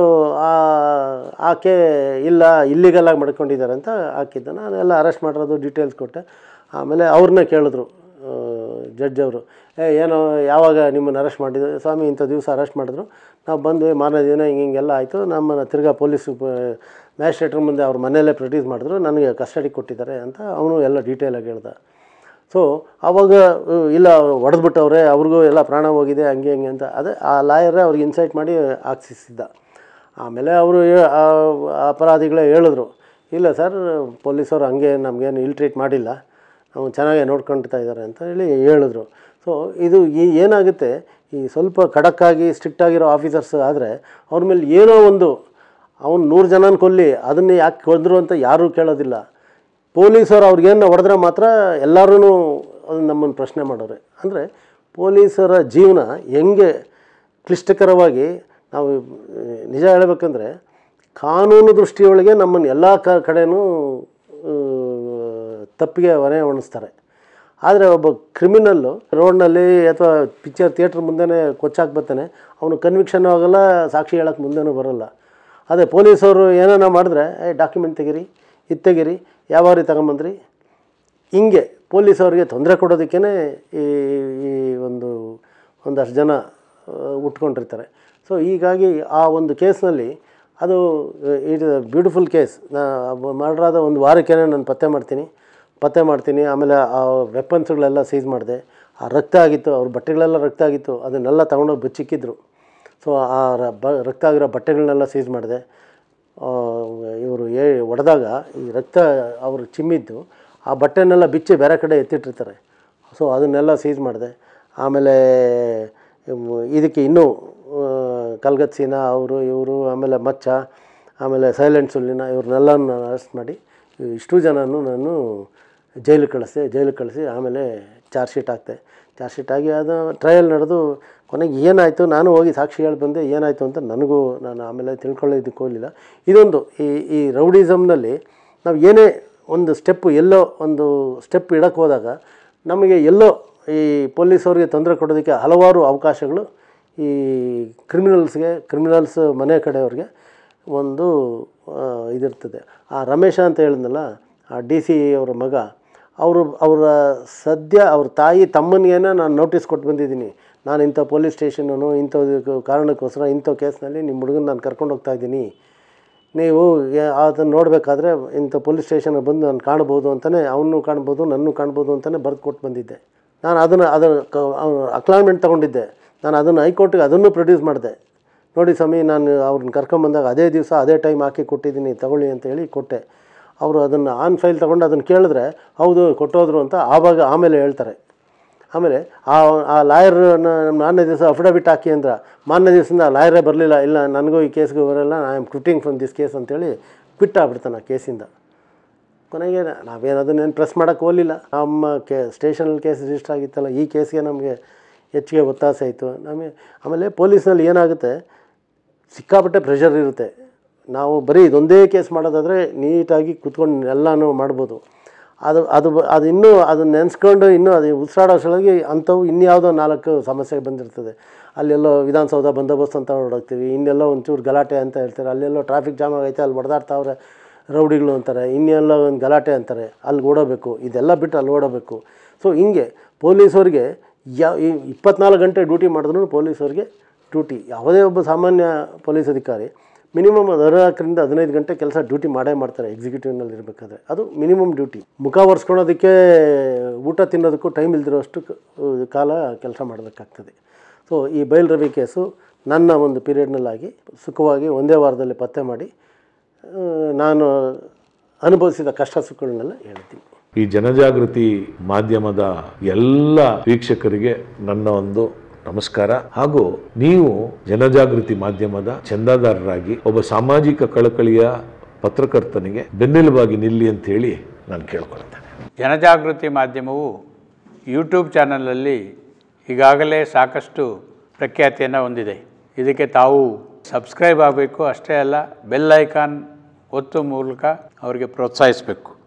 ಆ- ಆಕೆ ಇಲ್ಲ ಇಲ್ಲಿಗಲಾಗಿ ಮಾಡ್ಕೊಂಡಿದ್ದಾರೆ ಅಂತ ಹಾಕಿದ್ದೆ ನಾನು ಎಲ್ಲ ಅರೆಸ್ಟ್ ಮಾಡಿರೋದು ಡೀಟೇಲ್ಸ್ ಕೊಟ್ಟೆ ಆಮೇಲೆ ಅವ್ರನ್ನೇ ಕೇಳಿದ್ರು ಜಡ್ಜ್ ಅವರು ಏ ಏನೋ ಯಾವಾಗ ನಿಮ್ಮನ್ನು ಅರೆಸ್ಟ್ ಮಾಡಿದ್ರು ಸ್ವಾಮಿ ಇಂಥ ದಿವಸ ಅರೆಸ್ಟ್ ಮಾಡಿದ್ರು ನಾವು ಬಂದ್ವಿ ಮಾರನೇ ದಿನ ಹಿಂಗೆ ಹಿಂಗೆಲ್ಲ ಆಯಿತು ನಮ್ಮನ್ನು ತಿರ್ಗಾ ಪೊಲೀಸ್ ಮ್ಯಾಜಿಸ್ಟ್ರೇಟ್ರ್ ಮುಂದೆ ಅವ್ರ ಮನೆಯಲ್ಲೇ ಪ್ರೊಡ್ಯೂಸ್ ಮಾಡಿದ್ರು ನನಗೆ ಕಸ್ಟಡಿ ಕೊಟ್ಟಿದ್ದಾರೆ ಅಂತ ಅವನು ಎಲ್ಲ ಡೀಟೇಲಾಗಿ ಹೇಳ್ದ ಸೊ ಆವಾಗ ಅ, ಇಲ್ಲ ಹೊಡೆದ್ಬಿಟ್ಟವ್ರೆ ಅವ್ರಿಗೂ ಎಲ್ಲ ಪ್ರಾಣ ಹೋಗಿದೆ ಹಂಗೆ ಹಿಂಗೆ ಅಂತ ಅದೇ ಆ ಲಾಯರೇ ಅವ್ರಿಗೆ ಇನ್ಸೈಟ್ ಮಾಡಿ ಹಾಕ್ಸಿಸಿದ್ದ ಆಮೇಲೆ ಅವರು ಅಪರಾಧಿಗಳೇ ಹೇಳಿದ್ರು ಇಲ್ಲ ಸರ್ ಪೊಲೀಸರು ಹಂಗೆ ನಮಗೇನು ಇಲ್ ಟ್ರೀಟ್ ಮಾಡಿಲ್ಲ ನಾವು ಚೆನ್ನಾಗೇ ನೋಡ್ಕೊಳ್ತಾ ಇದ್ದಾರೆ ಅಂತ ಹೇಳಿ ಹೇಳಿದ್ರು ಸೊ ಇದು ಈ ಏನಾಗುತ್ತೆ ಈ ಸ್ವಲ್ಪ ಖಡಕ್ಕಾಗಿ ಸ್ಟ್ರಿಕ್ಟ್ ಆಗಿರೋ ಆಫೀಸರ್ಸ್ ಆದರೆ ಅವ್ರ ಮೇಲೆ ಏನೋ ಒಂದು ಅವ್ನು ನೂರು ಜನನ ಕೊಲ್ಲಿ ಅದನ್ನೇ ಯಾಕೆ ಕೊಂದ್ರು ಅಂತ ಯಾರೂ ಕೇಳೋದಿಲ್ಲ ಪೊಲೀಸರು ಅವ್ರಿಗೇನು ಹೊಡೆದ್ರೆ ಮಾತ್ರ ಎಲ್ಲರೂ ನಮ್ಮನ್ನು ಪ್ರಶ್ನೆ ಮಾಡೋರೆ ಅಂದರೆ ಪೊಲೀಸರ ಜೀವನ ಹೆಂಗೆ ಕ್ಲಿಷ್ಟಕರವಾಗಿ ನಾವು ಆ, ನಿಜ ಹೇಳಬೇಕಂದ್ರೆ ಕಾನೂನು ದೃಷ್ಟಿಯೊಳಗೆ ನಮ್ಮನ್ನು ಎಲ್ಲ ಕ ಕಡೆನೂ ಆ, ತಪ್ಪಿಗೆ ಹೊಣೆ ಹೊಣಿಸ್ತಾರೆ ಆದರೆ ಒಬ್ಬ ಕ್ರಿಮಿನಲ್ಲು ರೋಡ್ನಲ್ಲಿ ಅಥವಾ ಪಿಕ್ಚರ್ ಥಿಯೇಟ್ರ್ ಮುಂದೆನೇ ಕೊಚ್ಚಾಕ್ ಬರ್ತಾನೆ ಅವನು ಕನ್ವಿಕ್ಷನ್ ಆಗಲ್ಲ ಸಾಕ್ಷಿ ಹೇಳೋಕ್ಕೆ ಮುಂದೆನೂ ಬರೋಲ್ಲ ಅದೇ ಪೊಲೀಸವರು ಏನಾನ ಮಾಡಿದ್ರೆ ಏ ಡಾಕ್ಯುಮೆಂಟ್ ತೆಗೀರಿ ಇದು ತೆಗೀರಿ ಯಾವ ರೀತಿ ತಗೊಂಬಂದ್ರಿ ಹಿಂಗೆ ಪೊಲೀಸವ್ರಿಗೆ ತೊಂದರೆ ಕೊಡೋದಕ್ಕೇ ಈ ಈ ಒಂದು ಒಂದಷ್ಟು ಜನ ಆ, ಉಟ್ಕೊಂಡಿರ್ತಾರೆ ಸೊ ಹೀಗಾಗಿ ಆ ಒಂದು ಕೇಸ್ನಲ್ಲಿ ಅದು ಇಟ್ ಬ್ಯೂಟಿಫುಲ್ ಕೇಸ್ ನಾ ಮರ್ಡರ್ ಆದ ಒಂದು ವಾರಕ್ಕೇ ನಾನು ಪತ್ತೆ ಮಾಡ್ತೀನಿ ಪತ್ತೆ ಮಾಡ್ತೀನಿ ಆಮೇಲೆ ಆ ವೆಪನ್ಸ್ಗಳೆಲ್ಲ ಸೀಸ್ ಮಾಡಿದೆ ಆ ರಕ್ತ ಆಗಿತ್ತು ಅವ್ರ ಬಟ್ಟೆಗಳೆಲ್ಲ ರಕ್ತ ಆಗಿತ್ತು ಅದನ್ನೆಲ್ಲ ತೊಗೊಂಡೋಗಿ ಬಚ್ಚಿಕ್ಕಿದ್ರು ಸೊ ಆ ರ- ಬ ರಕ್ತ ಆಗಿರೋ ಬಟ್ಟೆಗಳನ್ನೆಲ್ಲ ಸೀಸ್ ಮಾಡಿದೆ ಇವರು ಏ ಹೊಡೆದಾಗ ಈ ರಕ್ತ ಅವರು ಚಿಮ್ಮಿದ್ದು ಆ ಬಟ್ಟೆನೆಲ್ಲ ಬಿಚ್ಚಿ ಬೇರೆ ಕಡೆ ಎತ್ತಿಟ್ಟಿರ್ತಾರೆ ಸೊ ಅದನ್ನೆಲ್ಲ ಸೀಸ್ ಮಾಡಿದೆ ಆಮೇಲೆ ಇವ್ ಇದಕ್ಕೆ ಇನ್ನೂ ಆ, ಕಲ್ಗತ್ ಸೀನಾ ಅವರು ಇವರು ಆಮೇಲೆ ಮಚ್ಚ ಆಮೇಲೆ ಸೈಲೆಂಟ್ ಸುಲ್ಲಿನ ಇವ್ರನ್ನೆಲ್ಲ ನಾನು ಅರೆಸ್ಟ್ ಮಾಡಿ ಇಷ್ಟು ಜನನೂ ನಾನು ಜೈಲಿಗೆ ಕಳಿಸ್ದೆ ಜೈಲಿಗೆ ಕಳಿಸಿ ಆಮೇಲೆ ಚಾರ್ಜ್ ಶೀಟ್ ಹಾಕ್ತೆ ಚಾರ್ಜ್ ಶೀಟ್ ಆಗಿ ಅದು ಟ್ರಯಲ್ ನಡೆದು ಕೊನೆಗೆ ಏನಾಯಿತು ನಾನು ಹೋಗಿ ಸಾಕ್ಷಿ ಹೇಳಿ ಬಂದೆ ಏನಾಯಿತು ಅಂತ ನನಗೂ ನಾನು ಆಮೇಲೆ ತಿಳ್ಕೊಳ್ಳೋದಕ್ಕೆ ಹೋಗಲಿಲ್ಲ ಇದೊಂದು ಈ ಈ ರೌಡಿಸಮ್ನಲ್ಲಿ ನಾವು ಏನೇ ಒಂದು ಸ್ಟೆಪ್ಪು ಎಲ್ಲೋ ಒಂದು ಸ್ಟೆಪ್ ಇಡಕ್ಕೆ ಹೋದಾಗ ನಮಗೆ ಎಲ್ಲೋ ಈ ಪೊಲೀಸವ್ರಿಗೆ ತೊಂದರೆ ಕೊಡೋದಕ್ಕೆ ಹಲವಾರು ಅವಕಾಶಗಳು ಈ ಕ್ರಿಮಿನಲ್ಸ್ಗೆ ಕ್ರಿಮಿನಲ್ಸ್ ಮನೆ ಕಡೆಯವ್ರಿಗೆ ಒಂದು ಆ, ಇದಿರ್ತದೆ ಆ ರಮೇಶ ಅಂತ ಹೇಳಿದ್ನಲ್ಲ ಆ ಡಿ ಸಿ ಅವರ ಮಗ ಅವರು ಅವರ ಸದ್ಯ ಅವ್ರ ತಾಯಿ ತಮ್ಮನಿಗೇನೆ ನಾನು ನೋಟಿಸ್ ಕೊಟ್ಟು ಬಂದಿದ್ದೀನಿ ನಾನು ಇಂಥ ಪೊಲೀಸ್ ಸ್ಟೇಷನ್ನು ಇಂಥ ಕಾರಣಕ್ಕೋಸ್ಕರ ಇಂಥ ಕೇಸ್ನಲ್ಲಿ ನಿಮ್ಮ ಹುಡುಗನ ನಾನು ಕರ್ಕೊಂಡು ಹೋಗ್ತಾ ಇದ್ದೀನಿ ನೀವು ಅದನ್ನು ನೋಡಬೇಕಾದ್ರೆ ಇಂಥ ಪೊಲೀಸ್ ಸ್ಟೇಷನ್ಗೆ ಬಂದು ನಾನು ಕಾಣ್ಬೋದು ಅಂತಲೇ ಅವನು ಕಾಣ್ಬೋದು ನನ್ನೂ ಕಾಣ್ಬೋದು ಅಂತಲೇ ಬರೆದು ಕೊಟ್ಟು ಬಂದಿದ್ದೆ ನಾನು ಅದನ್ನು ಅದನ್ನು ಅಕ್ಲಾನ್ಮೆಂಟ್ ತೊಗೊಂಡಿದ್ದೆ ನಾನು ಅದನ್ನು ಹೈಕೋರ್ಟಿಗೆ ಅದನ್ನು ಪ್ರೊಡ್ಯೂಸ್ ಮಾಡಿದೆ ನೋಡಿ ಸ್ವಾಮಿ ನಾನು ಅವ್ರನ್ನ ಕರ್ಕೊಂಬಂದಾಗ ಅದೇ ದಿವಸ ಅದೇ ಟೈಮ್ ಹಾಕಿ ಕೊಟ್ಟಿದ್ದೀನಿ ತಗೊಳ್ಳಿ ಅಂತ ಹೇಳಿ ಕೊಟ್ಟೆ ಅವರು ಅದನ್ನು ಆನ್ ಫೈಲ್ ತೊಗೊಂಡು ಅದನ್ನು ಕೇಳಿದ್ರೆ ಹೌದು ಕೊಟ್ಟೋದ್ರು ಅಂತ ಆವಾಗ ಆಮೇಲೆ ಹೇಳ್ತಾರೆ ಆಮೇಲೆ ಆ ಆ ಲಾಯರ್ ಮಾನ್ಯ ದಿವಸ ಅಫಿಡವಿಟ್ ಹಾಕಿ ಅಂದ್ರೆ ಮಾನ್ಯ ದಿವಸದಿಂದ ಆ ಲಾಯರೇ ಬರಲಿಲ್ಲ ಇಲ್ಲ ನನಗೂ ಈ ಕೇಸ್ಗೂ ಬರಲ್ಲ I am quitting from this case ಅಂತೇಳಿ ಕ್ವಿಟ್ ಆಗ್ಬಿಡ್ತಾನೆ ಆ ಕೇಸಿಂದ ಕೊನೆಗೆ ನಾವೇನು ಅದನ್ನೇನು ಪ್ರೆಸ್ ಮಾಡೋಕ್ಕೆ ಹೋಗಲಿಲ್ಲ ನಮ್ಮ ಕೇ ಸ್ಟೇಷನಲ್ಲಿ ಕೇಸ್ ರಿಜಿಸ್ಟರ್ ಆಗಿತ್ತಲ್ಲ ಈ ಕೇಸ್ಗೆ ನಮಗೆ ಹೆಚ್ಚಿಗೆ ಒತ್ತಾಸೆ ಆಯಿತು ನಮಗೆ ಆಮೇಲೆ ಪೊಲೀಸ್ನಲ್ಲಿ ಏನಾಗುತ್ತೆ ಸಿಕ್ಕಾಪಟ್ಟೆ ಪ್ರೆಷರ್ ಇರುತ್ತೆ ನಾವು ಬರೀ ಇದೊಂದೇ ಕೇಸ್ ಮಾಡೋದಾದರೆ ನೀಟಾಗಿ ಕುತ್ಕೊಂಡು ಎಲ್ಲನೂ ಮಾಡ್ಬೋದು ಅದು ಅದು ಅದು ಇನ್ನೂ ಅದನ್ನ ನೆನೆಸ್ಕೊಂಡು ಇನ್ನೂ ಅದು ಉಸಿರಾಡೋಷ್ಟೊಳಗೆ ಅಂಥವು ಇನ್ಯಾವುದೋ ನಾಲ್ಕು ಸಮಸ್ಯೆ ಬಂದಿರ್ತದೆ ಅಲ್ಲೆಲ್ಲೋ ವಿಧಾನಸೌಧ ಬಂದೋಬಸ್ತ್ ಅಂತ ಹೊರಡೋಗ್ತೀವಿ ಇನ್ನೆಲ್ಲೋ ಒಂಚೂರು ಗಲಾಟೆ ಅಂತ ಹೇಳ್ತಾರೆ ಅಲ್ಲೆಲ್ಲೋ ಟ್ರಾಫಿಕ್ ಜಾಮ್ ಆಗೈತೆ ಅಲ್ಲಿ ಹೊಡೆದಾಡ್ತಾವ್ರೆ ರೌಡಿಗಳು ಅಂತಾರೆ ಇನ್ನೆಲ್ಲ ಒಂದು ಗಲಾಟೆ ಅಂತಾರೆ ಅಲ್ಲಿ ಓಡೋಬೇಕು ಇದೆಲ್ಲ ಬಿಟ್ಟು ಅಲ್ಲಿ ಓಡೋಬೇಕು ಸೊ ಹಿಂಗೆ ಪೊಲೀಸವ್ರಿಗೆ ಯಾ ಈ ಇಪ್ಪತ್ನಾಲ್ಕು ಗಂಟೆ ಡ್ಯೂಟಿ ಮಾಡಿದ್ರು ಪೊಲೀಸವ್ರಿಗೆ ಡ್ಯೂಟಿ ಯಾವುದೇ ಒಬ್ಬ ಸಾಮಾನ್ಯ ಪೊಲೀಸ್ ಅಧಿಕಾರಿ ಮಿನಿಮಮ್ ಹದಿನಾಲ್ಕರಿಂದ ಹದಿನೈದು ಗಂಟೆ ಕೆಲಸ ಡ್ಯೂಟಿ ಮಾಡೇ ಮಾಡ್ತಾರೆ ಎಕ್ಸಿಕ್ಯೂಟಿವ್ನಲ್ಲಿ ಇರಬೇಕಾದ್ರೆ ಅದು ಮಿನಿಮಮ್ ಡ್ಯೂಟಿ ಮುಖ ಒರೆಸ್ಕೊಳೋದಕ್ಕೆ ಊಟ ತಿನ್ನೋದಕ್ಕೂ ಟೈಮ್ ಇಲ್ದಿರೋಷ್ಟು ಕ- ಕಾಲ ಕೆಲಸ ಮಾಡಬೇಕಾಗ್ತದೆ ಸೊ ಈ ಬೈಲ್ ರವಿ ಕೇಸು ನನ್ನ ಒಂದು ಪೀರಿಯಡ್ನಲ್ಲಾಗಿ ಸುಖವಾಗಿ ಒಂದೇ ವಾರದಲ್ಲಿ ಪತ್ತೆ ಮಾಡಿ ಆ, ನಾನು ಅನುಭವಿಸಿದ ಕಷ್ಟ ಸುಖಗಳನ್ನೆಲ್ಲ ಹೇಳ್ತೀನಿ ಈ ಜನಜಾಗೃತಿ ಮಾಧ್ಯಮದ ಎಲ್ಲ ವೀಕ್ಷಕರಿಗೆ ನನ್ನ ಒಂದು ನಮಸ್ಕಾರ ಹಾಗೂ ನೀವು ಜನಜಾಗೃತಿ ಮಾಧ್ಯಮದ ಚಂದಾದಾರರಾಗಿ ಒಬ್ಬ ಸಾಮಾಜಿಕ ಕಳಕಳಿಯ ಪತ್ರಕರ್ತನಿಗೆ ಬೆನ್ನೆಲುಬಾಗಿ ನಿಲ್ಲಿ ಅಂತ ಹೇಳಿ ನಾನು ಕೇಳ್ಕೊಳ್ತೇನೆ ಜನಜಾಗೃತಿ ಮಾಧ್ಯಮವು ಯೂಟ್ಯೂಬ್ ಚಾನಲಲ್ಲಿ ಈಗಾಗಲೇ ಸಾಕಷ್ಟು ಪ್ರಖ್ಯಾತಿಯನ್ನು ಹೊಂದಿದೆ ಇದಕ್ಕೆ ತಾವು ಸಬ್ಸ್ಕ್ರೈಬ್ ಆಗಬೇಕು ಅಷ್ಟೇ ಅಲ್ಲ ಬೆಲ್ ಐಕಾನ್ ಒತ್ತು ಮೂಲಕ ಅವರಿಗೆ ಪ್ರೋತ್ಸಾಹಿಸಬೇಕು